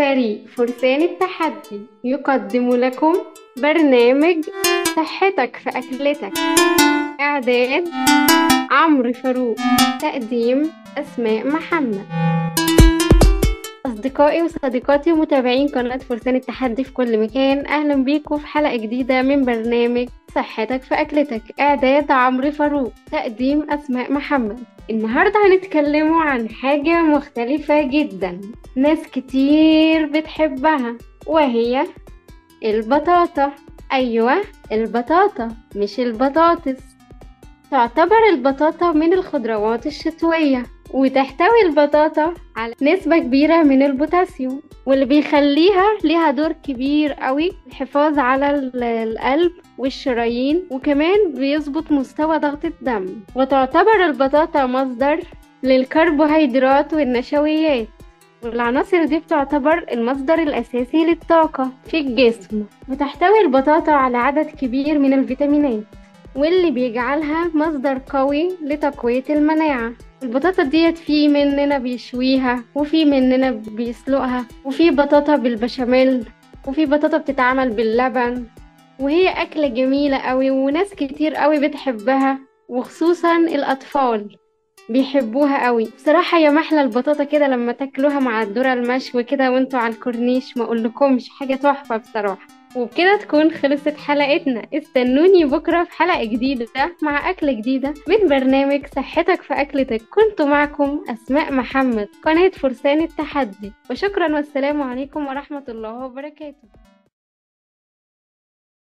فريق فرسان التحدي يقدم لكم برنامج صحتك في أكلتك إعداد عمرو فاروق تقديم أسماء محمد أصدقائي وصديقاتي ومتابعين قناة فرسان التحدي في كل مكان أهلا بيكم في حلقة جديدة من برنامج صحتك في أكلتك إعداد عمرو فاروق تقديم أسماء محمد النهاردة هنتكلموا عن حاجة مختلفة جدا ناس كتير بتحبها وهي البطاطا أيوة البطاطا مش البطاطس تعتبر البطاطا من الخضروات الشتوية وتحتوي البطاطا على نسبة كبيرة من البوتاسيوم واللي بيخليها ليها دور كبير قوي في الحفاظ على ال- القلب والشرايين وكمان بيظبط مستوى ضغط الدم وتعتبر البطاطا مصدر للكربوهيدرات والنشويات والعناصر دي بتعتبر المصدر الأساسي للطاقة في الجسم وتحتوي البطاطا على عدد كبير من الفيتامينات واللي بيجعلها مصدر قوي لتقوية المناعة البطاطا ديت في مننا بيشويها وفي مننا بيسلقها وفي بطاطا بالبشاميل وفي بطاطا بتتعمل باللبن وهي أكلة جميلة قوي وناس كتير قوي بتحبها وخصوصا الأطفال بيحبوها قوي بصراحة يا محلى البطاطا كده لما تاكلوها مع الذرة المشوي كده وانتوا على الكورنيش ما اقولكمش حاجة تحفة بصراحة وبكده تكون خلصت حلقتنا استنوني بكرة في حلقة جديدة مع أكلة جديدة من برنامج صحتك في أكلتك كنت معكم أسماء محمد قناة فرسان التحدي وشكرا والسلام عليكم ورحمة الله وبركاته